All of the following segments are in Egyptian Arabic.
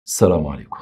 السلام عليكم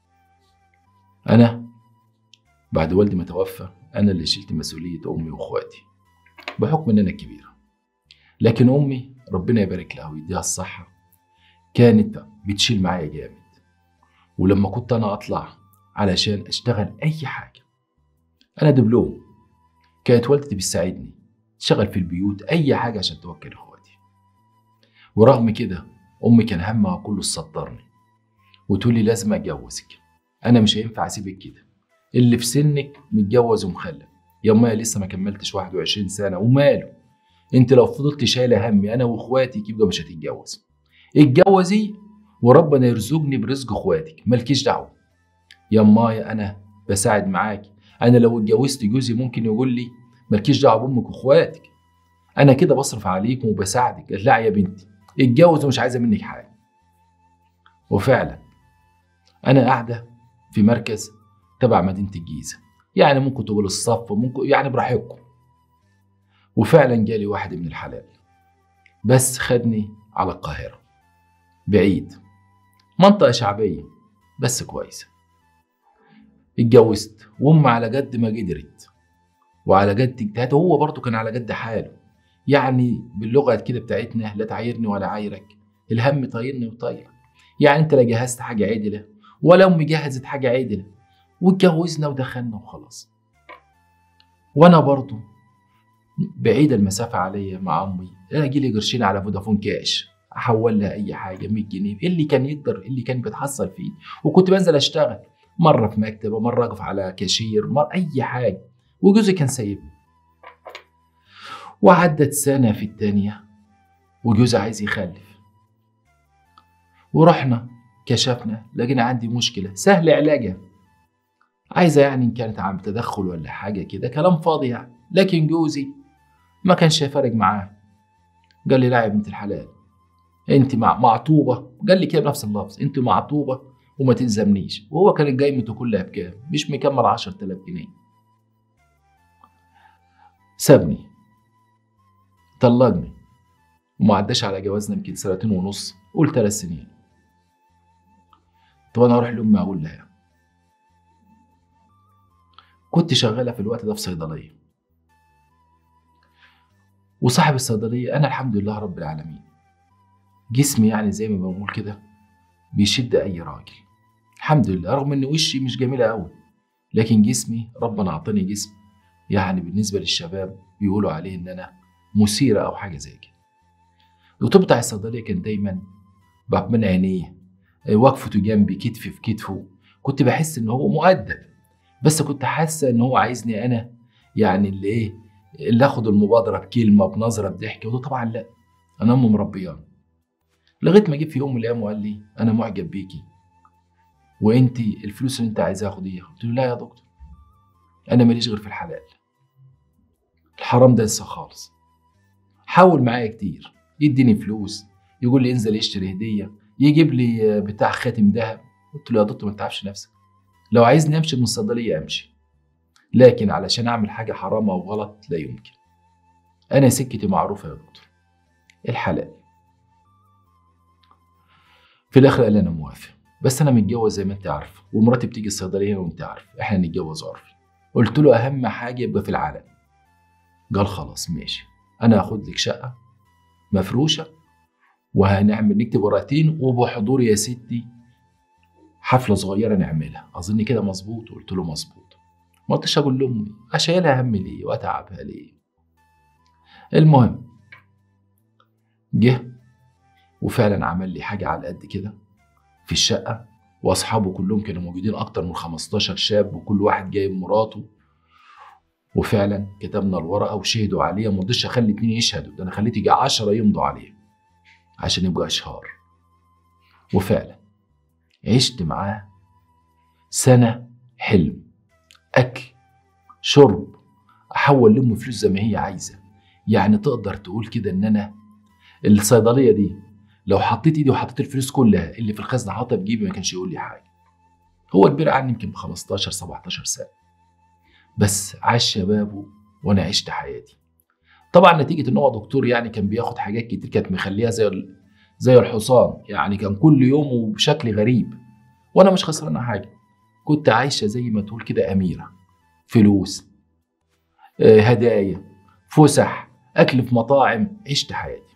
أنا بعد والدي ما توفى أنا اللي شلت مسؤولية أمي وأخواتي بحكم إن أنا الكبير لكن أمي ربنا يبارك لها ويديها الصحة كانت بتشيل معايا جامد ولما كنت أنا أطلع علشان أشتغل أي حاجة أنا دبلوم كانت والدتي بتساعدني تشتغل في البيوت أي حاجة عشان توكل إخواتي ورغم كده أمي كان همها كله تصدرني وتقول لي لازم أتجوزك أنا مش هينفع أسيبك كده اللي في سنك متجوز ومخلف يا أمي لسه ما كملتش 21 سنة وماله أنت لو فضلت شايلة همي أنا وإخواتك يبقى مش هتتجوز اتجوزي وربنا يرزقني برزق إخواتك مالكيش دعوة يا أمايا أنا بساعد معاك أنا لو اتجوزت جوزي ممكن يقول لي مالكيش دعوة بأمك وإخواتك أنا كده بصرف عليكم وبساعدك لا يا بنتي اتجوز ومش عايزة منك حاجة وفعلا أنا قاعدة في مركز تبع مدينة الجيزة يعني ممكن تقول الصف ممكن يعني براحتكم وفعلا جالي واحد من الحلال بس خدني على القاهرة بعيد منطقة شعبية بس كويسة اتجوزت وأم على قد ما قدرت وعلى قد اجتهاد هو برضه كان على قد حاله يعني باللغة كده بتاعتنا لا تعايرني ولا عايرك الهم طايرني وطايرك يعني انت لا جهزت حاجة عدلة ولا امي جهزت حاجة عدلة واتجوزنا ودخلنا وخلاص وانا برضو بعيدة المسافة عليا مع امي اجي لي قرشين على فودافون كاش احول لها اي حاجة 100 جنيه اللي كان يقدر اللي كان بيتحصل فيه وكنت بنزل اشتغل مرة في مكتبة مرة اقف على كاشير مرة اي حاجة وجوزي كان سايبني وعدت سنة في التانية وجوزي عايز يخلف ورحنا كشفنا لقينا عندي مشكلة سهل علاجها عايزة يعني إن كانت عم تدخل ولا حاجة كده كلام فاضي يعني لكن جوزي ما كانش فارق معاه قال لي لا يا بنت الحلال انت مع معطوبة قال لي كده بنفس اللفظ انت معطوبة وما تلزمنيش وهو كانت قايمته كلها بكام مش مكمل 10000 جنيه سابني طلقني وما عداش على جوازنا يمكن سنتين ونص قول ثلاث سنين طب انا اروح لامي اقول لها كنت شغاله في الوقت ده في صيدليه وصاحب الصيدليه انا الحمد لله رب العالمين جسمي يعني زي ما بنقول كده بيشد اي راجل الحمد لله رغم ان وشي مش جميله قوي لكن جسمي ربنا اعطاني جسم يعني بالنسبه للشباب بيقولوا عليه ان انا مثيره او حاجه زي كده الدكتور بتاع الصيدليه كان دايما من عينيه وقفته جنبي كتف في كتفه كنت بحس ان هو مؤدب بس كنت حاسه ان هو عايزني انا يعني اللي ايه اللي اخد المبادره بكلمه بنظره بضحك وده طبعا لا انا امي مربياني لغايه ما جه في يوم من الايام وقال لي انا معجب بيكي وانت الفلوس اللي انت عايزاها خديها قلت له لا يا دكتور انا ماليش غير في الحلال الحرام ده لسه خالص حاول معايا كتير يديني فلوس يقول لي انزل اشتري هديه يجيب لي بتاع خاتم ذهب قلت له يا دكتور ما تعرفش نفسك لو عايزني امشي من الصيدليه امشي لكن علشان اعمل حاجه حرام او غلط لا يمكن انا سكتي معروفه يا دكتور الحلال في الاخر قال لي انا موافق بس انا متجوز زي ما انت عارف ومراتي بتيجي الصيدليه وانت عارف احنا نتجوز عرفي قلت له اهم حاجه يبقى في العالم قال خلاص ماشي انا هاخد لك شقه مفروشه وهنعمل نكتب ورقتين وبحضور يا ستي حفله صغيره نعملها اظن كده مظبوط قلت له مظبوط ما قلتش اقول لامي اشيلها هم ليه واتعبها ليه المهم جه وفعلا عمل لي حاجه على قد كده في الشقه واصحابه كلهم كانوا موجودين اكتر من 15 شاب وكل واحد جايب مراته وفعلا كتبنا الورقه وشهدوا عليها ما رضيتش اخلي اتنين يشهدوا ده انا خليت يجي 10 يمضوا عليها عشان يبقى اشهار وفعلا عشت معاه سنه حلم اكل شرب احول لامي فلوس زي ما هي عايزه يعني تقدر تقول كده ان انا الصيدليه دي لو حطيت ايدي وحطيت الفلوس كلها اللي في الخزنه حاطها في جيبي ما كانش يقول لي حاجه هو كبير عني يمكن ب 15 17 سنه بس عاش شبابه وانا عشت حياتي طبعا نتيجه ان هو دكتور يعني كان بياخد حاجات كتير كانت مخليها زي زي الحصان يعني كان كل يوم وبشكل غريب وانا مش خسرانه حاجه كنت عايشه زي ما تقول كده اميره فلوس آه، هدايا فسح اكل في مطاعم عشت حياتي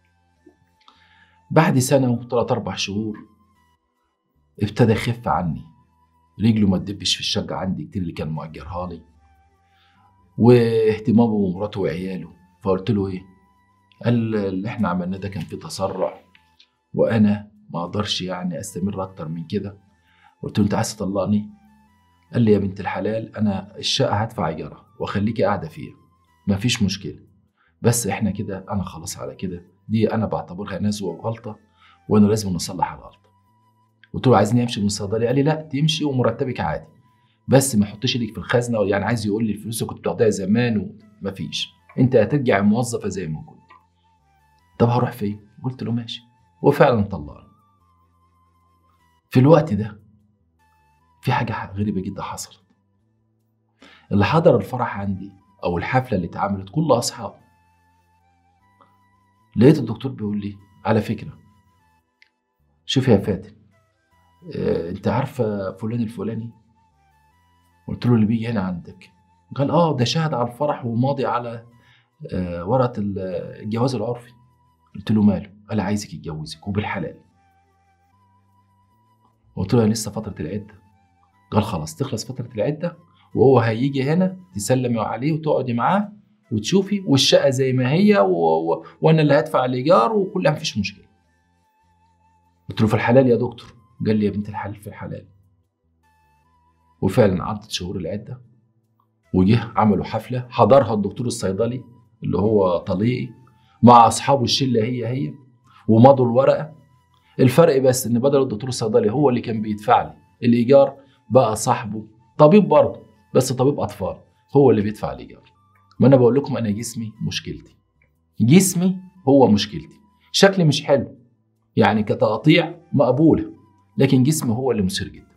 بعد سنه وثلاث اربع شهور ابتدى يخف عني رجله ما تدبش في الشقه عندي كتير اللي كان مؤجرها لي واهتمامه بمراته وعياله فقلت له ايه قال اللي احنا عملناه ده كان فيه تسرع وانا ما اقدرش يعني استمر اكتر من كده قلت له انت عايز تطلقني قال لي يا بنت الحلال انا الشقه هدفع ايجارها واخليكي قاعده فيها مفيش مشكله بس احنا كده انا خلاص على كده دي انا بعتبرها نزوه وغلطه وانا لازم نصلح الغلطه قلت له عايزني امشي من الصيدليه قال لي لا تمشي ومرتبك عادي بس ما يحطش ايدك في الخزنه يعني عايز يقول لي الفلوس اللي كنت بتاخدها زمان ومفيش انت هترجع موظفه زي ما كنت طب هروح فين قلت له ماشي وفعلا طلقني في الوقت ده في حاجه غريبه جدا حصلت اللي حضر الفرح عندي او الحفله اللي اتعملت كل اصحابي لقيت الدكتور بيقول لي على فكره شوف يا فاتن اه انت عارفه فلان الفلاني قلت له اللي بيجي هنا عندك قال اه ده شاهد على الفرح وماضي على اه ورقه الجواز العرفي قلت له ماله قال عايزك يتجوزك وبالحلال قلت له لسه فتره العده قال خلاص تخلص فتره العده وهو هيجي هنا تسلمي عليه وتقعدي معاه وتشوفي والشقه زي ما هي و... و... وانا اللي هدفع الايجار وكلها مفيش مشكله قلت له في الحلال يا دكتور قال لي يا بنت الحلال في الحلال وفعلا عدت شهور العده وجه عملوا حفله حضرها الدكتور الصيدلي اللي هو طليقي مع اصحابه الشله هي هي ومضوا الورقه الفرق بس ان بدل الدكتور الصيدلي هو اللي كان بيدفع لي الايجار بقى صاحبه طبيب برضه بس طبيب اطفال هو اللي بيدفع الايجار ما انا بقول لكم انا جسمي مشكلتي جسمي هو مشكلتي شكلي مش حلو يعني كتقطيع مقبوله لكن جسمي هو اللي مثير جدا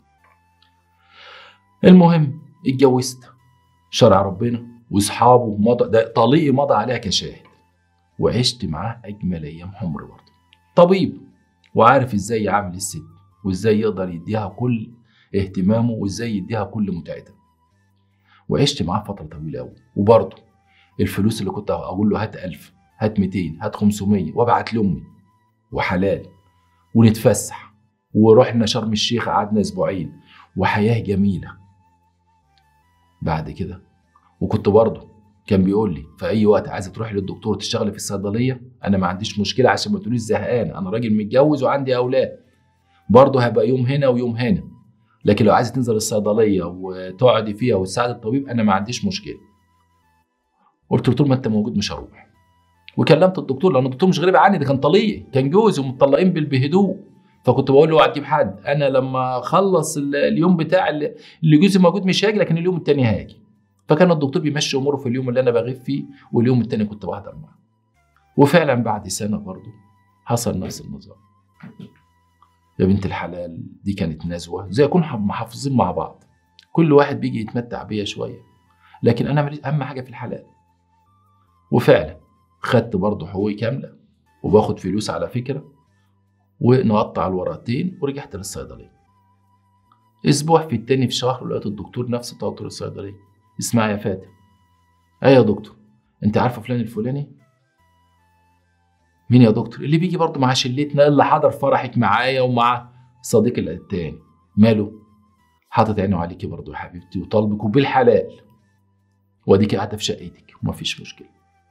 المهم اتجوزت شرع ربنا واصحابه مضى ده طليقي مضى عليها كشاهد وعشت معاه اجمل ايام عمري برضه طبيب وعارف ازاي يعامل الست وازاي يقدر يديها كل اهتمامه وازاي يديها كل متعتها وعشت معاه فتره طويله قوي وبرضه الفلوس اللي كنت اقول له هات 1000 هات 200 هات 500 وابعت لامي وحلال ونتفسح ورحنا شرم الشيخ قعدنا اسبوعين وحياه جميله بعد كده وكنت برضه كان بيقول لي في اي وقت عايزه تروحي للدكتور تشتغلي في الصيدليه انا ما عنديش مشكله عشان ما تقوليش زهقان انا راجل متجوز وعندي اولاد برضه هيبقى يوم هنا ويوم هنا لكن لو عايزه تنزل الصيدليه وتقعدي فيها وتساعد الطبيب انا ما عنديش مشكله قلت له طول ما انت موجود مش هروح وكلمت الدكتور لان الدكتور مش غريب عني ده كان طليقي كان جوزي ومطلقين بهدوء فكنت بقول له اوعى تجيب حد انا لما اخلص اليوم بتاع اللي جوزي موجود مش هاجي لكن اليوم التاني هاجي فكان الدكتور بيمشي اموره في اليوم اللي انا بغيب فيه واليوم التاني كنت بحضر معاه وفعلا بعد سنه برضه حصل نفس النظام يا بنت الحلال دي كانت نزوه زي يكون محافظين مع بعض كل واحد بيجي يتمتع بيا شويه لكن انا ماليش اهم حاجه في الحلال وفعلا خدت برضه حقوقي كامله وباخد فلوس على فكره ونقطع الورقتين ورجعت للصيدليه اسبوع في التاني في شهر لقيت الدكتور نفس بتاع دكتور الصيدليه اسمع يا فاتن ايه يا دكتور انت عارفه فلان الفلاني مين يا دكتور اللي بيجي برضه مع شلتنا اللي حضر فرحك معايا ومع صديق التاني ماله حاطط عينه عليكي برضه يا حبيبتي وطالبك وبالحلال واديكي قاعده في شقتك ومفيش مشكله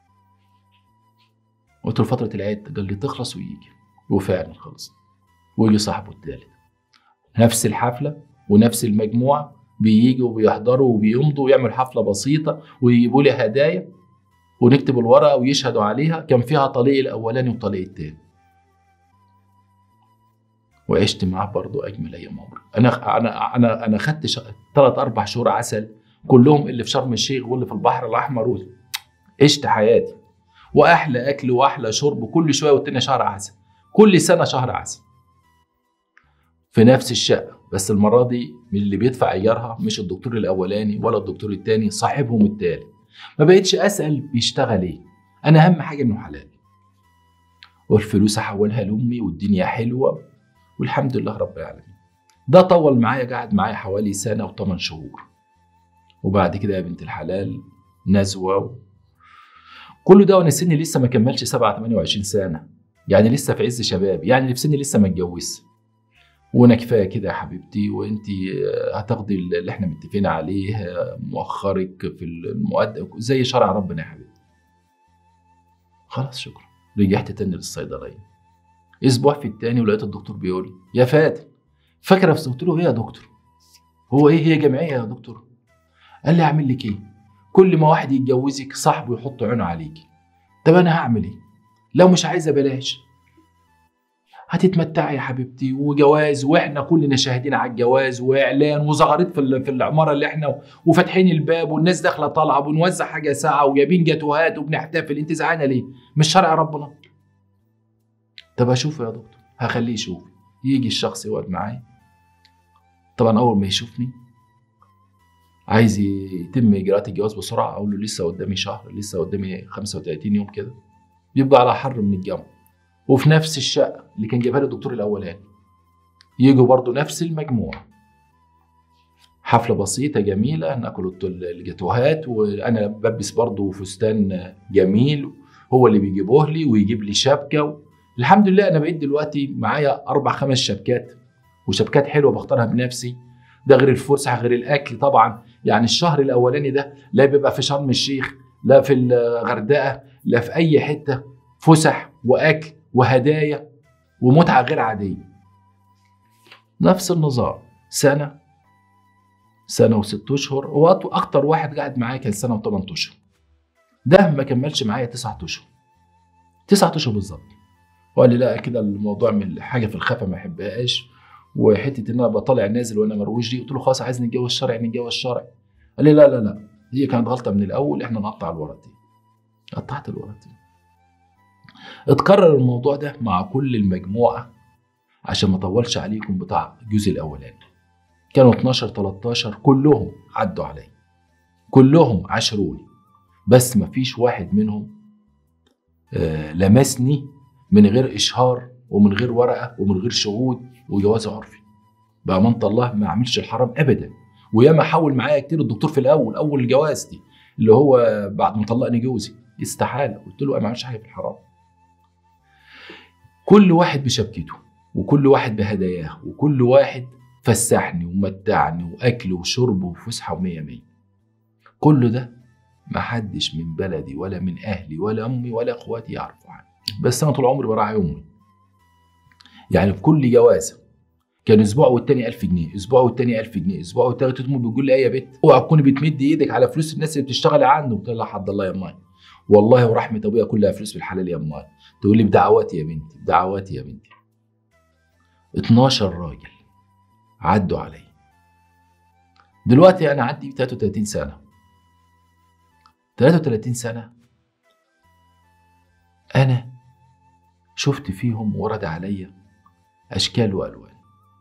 قلت له فتره العيد قال لي تخلص ويجي وفعلا خلص ويجي صاحبه التالت نفس الحفله ونفس المجموعه بييجوا وبيحضروا وبيمضوا ويعمل حفله بسيطه ويجيبوا لي هدايا ونكتب الورقه ويشهدوا عليها كان فيها طليق الاولاني وطليق التاني وعشت معاه برضو اجمل ايام عمري انا انا انا انا خدت ثلاث اربع شهور عسل كلهم اللي في شرم الشيخ واللي في البحر الاحمر عشت حياتي واحلى اكل واحلى شرب كل شويه والتاني شهر عسل كل سنه شهر عسل في نفس الشقه بس المره دي من اللي بيدفع ايجارها مش الدكتور الاولاني ولا الدكتور التاني صاحبهم التالت ما بقتش اسال بيشتغل ايه انا اهم حاجه انه حلال والفلوس احولها لامي والدنيا حلوه والحمد لله رب العالمين ده طول معايا قعد معايا حوالي سنه وثمان شهور وبعد كده يا بنت الحلال نزوه و... كل ده وانا سني لسه ما كملش 7 28 سنه يعني لسه في عز شباب يعني اللي في سني لسه ما اتجوزش وانا كفايه كده يا حبيبتي وانت هتاخدي اللي احنا متفقين عليه مؤخرك في المقدم زي شرع ربنا يا حبيبتي خلاص شكرا رجعت تاني للصيدليه اسبوع في التاني ولقيت الدكتور بيقول لي يا فاتن فاكره في قلت له ايه يا دكتور هو ايه هي جمعيه يا دكتور قال لي اعمل لك ايه كل ما واحد يتجوزك صاحبه يحط عينه عليك طب انا هعمل ايه لو مش عايزه بلاش هتتمتعي يا حبيبتي وجواز واحنا كلنا شاهدين على الجواز واعلان وزغاريت في في العماره اللي احنا وفاتحين الباب والناس داخله طالعه وبنوزع حاجه ساعه وجايبين جاتوهات وبنحتفل انت زعلانه ليه؟ مش شرع ربنا طب اشوفه يا دكتور هخليه يشوف يجي الشخص يقعد معايا طبعا اول ما يشوفني عايز يتم اجراءات الجواز بسرعه اقول له لسه قدامي شهر لسه قدامي 35 يوم كده يبقى على حر من الجو وفي نفس الشقه اللي كان جايبها لي الدكتور الاولاني يجوا برضه نفس المجموعه حفلة بسيطة جميلة ناكل الجاتوهات وأنا بلبس برضه فستان جميل هو اللي بيجيبوه لي ويجيب لي شبكة الحمد لله أنا بقيت دلوقتي معايا أربع خمس شبكات وشبكات حلوة بختارها بنفسي ده غير الفسحة غير الأكل طبعا يعني الشهر الأولاني ده لا بيبقى في شرم الشيخ لا في الغردقة لا في أي حتة فسح وأكل وهدايا ومتعة غير عادية نفس النظام سنة سنة وست أشهر هو أكتر واحد قاعد معايا كان سنة وثمان أشهر ده ما كملش معايا تسعة أشهر تسعة أشهر بالظبط وقال لي لا كده الموضوع من حاجة في الخفا ما أحبهاش وحتة إن أنا بطالع نازل وأنا مروج دي قلت له خلاص عايز نتجوز شرعي نتجوز شرعي قال لي لا لا لا هي كانت غلطة من الأول إحنا نقطع الورقتين قطعت الورقتين اتكرر الموضوع ده مع كل المجموعة عشان ما اطولش عليكم بتاع الجزء الاولاني كانوا 12 13 كلهم عدوا علي كلهم عاشروني بس ما فيش واحد منهم آه لمسني من غير اشهار ومن غير ورقه ومن غير شهود وجواز عرفي بأمانة الله ما عملش الحرام ابدا وياما حاول معايا كتير الدكتور في الاول اول الجواز دي اللي هو بعد ما طلقني جوزي استحاله قلت له ما عملش حاجه في الحرام كل واحد بشبكته وكل واحد بهداياه وكل واحد فسحني ومتعني واكل وشرب وفسحه ومية مية كل ده ما حدش من بلدي ولا من اهلي ولا امي ولا اخواتي يعرفوا عني بس انا طول عمري براعي امي يعني في كل جوازه كان اسبوع والتاني 1000 جنيه اسبوع والتاني 1000 جنيه اسبوع والتالت امي بتقول لي ايه يا بت اوعى تكوني بتمد ايدك على فلوس الناس اللي بتشتغل عنده قلت لها حد الله يا ماي والله ورحمه ابويا كلها فلوس في الحلال يا ماي تقول لي بدعواتي يا بنتي بدعواتي يا بنتي 12 راجل عدوا علي دلوقتي انا عندي 33 سنه 33 سنه انا شفت فيهم ورد عليا اشكال والوان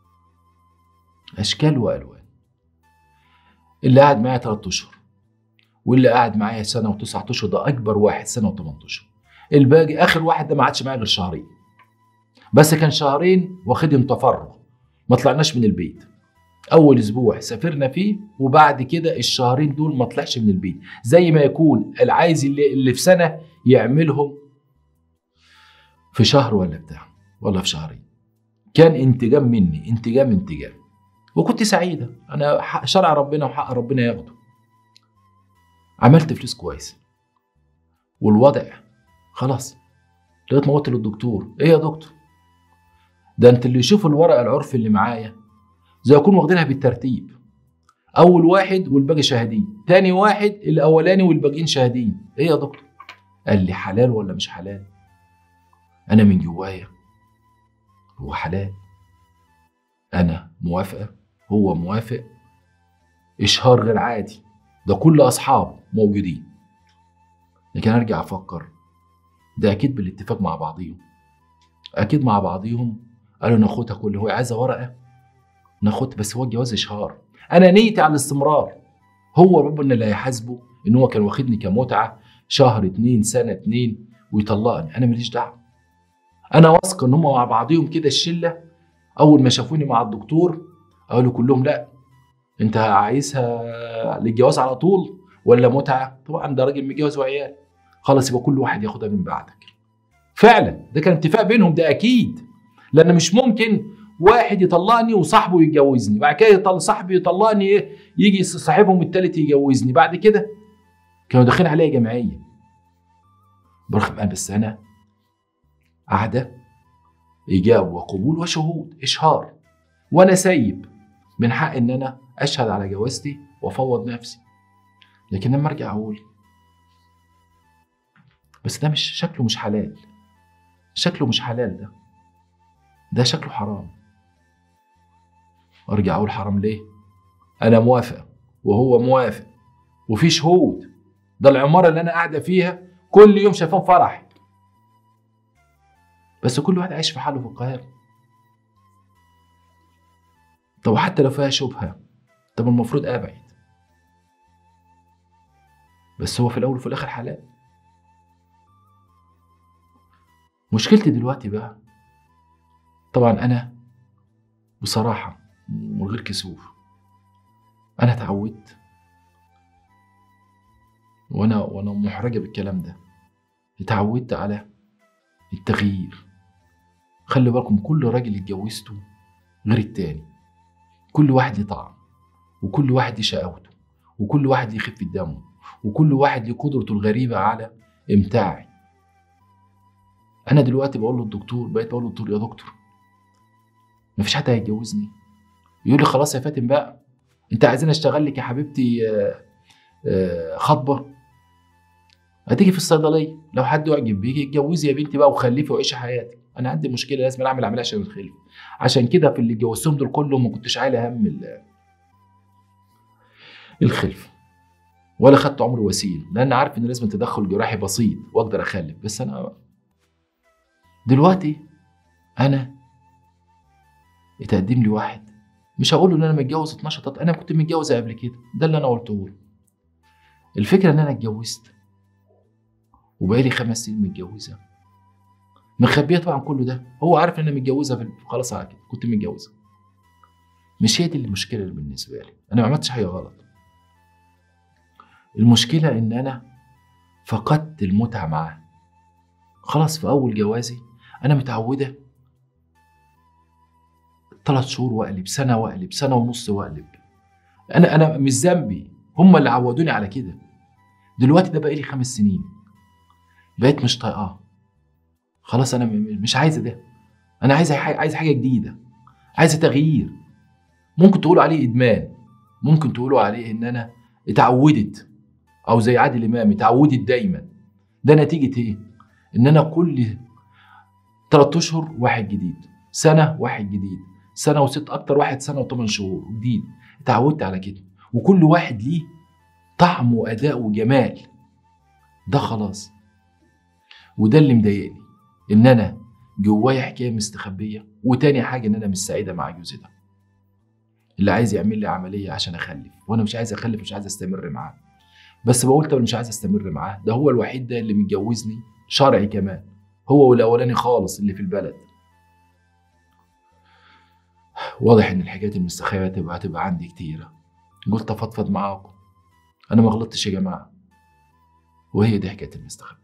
اشكال والوان اللي قاعد معايا 3 اشهر واللي قاعد معايا سنه وتسعة اشهر ده اكبر واحد سنه و8 اشهر الباقي اخر واحد ده ما عادش معايا غير شهرين بس كان شهرين واخدهم تفرغ ما طلعناش من البيت اول اسبوع سافرنا فيه وبعد كده الشهرين دول ما طلعش من البيت زي ما يكون العايز اللي, اللي في سنه يعملهم في شهر ولا بتاع ولا في شهرين كان انتجام مني انتجام انتجام وكنت سعيده انا حق شرع ربنا وحق ربنا ياخده عملت فلوس كويس والوضع خلاص لغايه ما قلت للدكتور ايه يا دكتور ده انت اللي يشوف الورقه العرفي اللي معايا زي يكون واخدينها بالترتيب اول واحد والباقي شاهدين تاني واحد الاولاني والباقيين شاهدين ايه يا دكتور قال لي حلال ولا مش حلال انا من جوايا هو حلال انا موافقه هو موافق اشهار غير عادي ده كل اصحابه موجودين لكن ارجع افكر ده اكيد بالاتفاق مع بعضيهم اكيد مع بعضيهم قالوا ناخدها كل هو عايزه ورقه ناخد بس هو الجواز اشهار انا نيتي على الاستمرار هو ربنا اللي هيحاسبه ان هو كان واخدني كمتعه شهر اتنين سنه اتنين ويطلقني انا ماليش دعوه انا واثق ان هم مع بعضيهم كده الشله اول ما شافوني مع الدكتور اقول له كلهم لا انت عايزها للجواز على طول ولا متعه طبعا ده راجل متجوز وعيال خلاص يبقى كل واحد ياخدها من بعدك فعلا ده كان اتفاق بينهم ده اكيد لان مش ممكن واحد يطلقني وصاحبه يتجوزني بعد كده يطلق صاحبي يطلقني ايه يجي صاحبهم التالت يجوزني بعد كده كانوا داخلين عليا جمعيه برغم أنا بس انا قاعده ايجاب وقبول وشهود اشهار وانا سايب من حق ان انا اشهد على جوازتي وافوض نفسي لكن لما ارجع اقول بس ده مش شكله مش حلال شكله مش حلال ده ده شكله حرام ارجع اقول حرام ليه انا موافق وهو موافق وفي شهود ده العماره اللي انا قاعده فيها كل يوم شايفين فرح بس كل واحد عايش في حاله في القاهره طب حتى لو فيها شبهه طب المفروض ابعد بس هو في الاول وفي الاخر حلال مشكلتي دلوقتي بقى طبعا انا بصراحه من غير كسوف انا اتعودت وانا وانا محرجه بالكلام ده اتعودت على التغيير خلي بالكم كل راجل اتجوزته غير التاني كل واحد ليه طعم وكل واحد ليه شقاوته وكل واحد ليه خفة دمه وكل واحد ليه قدرته الغريبة على إمتاعي أنا دلوقتي بقول للدكتور بقيت بقول للدكتور يا دكتور مفيش حد هيتجوزني يقول لي خلاص يا فاتن بقى انت عايزين اشتغل لك يا حبيبتي آه، آه، خطبه هتيجي في الصيدليه لو حد يعجب بيكي اتجوزي يا بنتي بقى وخلفي وعيشي حياتك انا عندي مشكله لازم اعمل عمليه عشان الخلف عشان كده في اللي اتجوزتهم دول كلهم ما كنتش عايل هم ال- الخلف ولا خدت عمر وسيل لان عارف ان لازم تدخل جراحي بسيط واقدر اخلف بس انا دلوقتي انا يتقدم لي واحد مش هقول له ان انا متجوز 12 طب انا كنت متجوزه قبل كده ده اللي انا قلته له الفكره ان انا اتجوزت وبقالي خمس سنين متجوزه مخبيه طبعا كله ده هو عارف ان انا متجوزه في خلاص على كده كنت متجوزه مش هي دي المشكله اللي بالنسبه لي انا ما عملتش حاجه غلط المشكله ان انا فقدت المتعه معاه خلاص في اول جوازي انا متعوده ثلاث شهور واقلب سنه واقلب سنه ونص واقلب انا انا مش ذنبي هم اللي عودوني على كده دلوقتي ده بقالي خمس سنين بقيت مش طايقاه خلاص انا م- م- مش عايزه ده انا عايز حاجه عايز حاجه جديده عايز تغيير ممكن تقولوا عليه ادمان ممكن تقولوا عليه ان انا اتعودت او زي عادل امام اتعودت دايما ده نتيجه ايه ان انا كل ثلاث اشهر واحد جديد سنه واحد جديد سنه وست اكتر واحد سنه وثمان شهور جديد اتعودت على كده وكل واحد ليه طعم واداء وجمال ده خلاص وده اللي مضايقني ان انا جوايا حكايه مستخبيه وتاني حاجه ان انا مش سعيده مع جوزي ده اللي عايز يعمل لي عمليه عشان اخلف وانا مش عايز اخلف مش عايز استمر معاه بس بقول طب مش عايز استمر معاه ده هو الوحيد ده اللي متجوزني شرعي كمان هو والاولاني خالص اللي في البلد واضح ان الحاجات المستخبيه هتبقى هتبقى عندي كتيره قلت افضفض معاكم انا ما غلطتش يا جماعه وهي دي حكايه المستخبي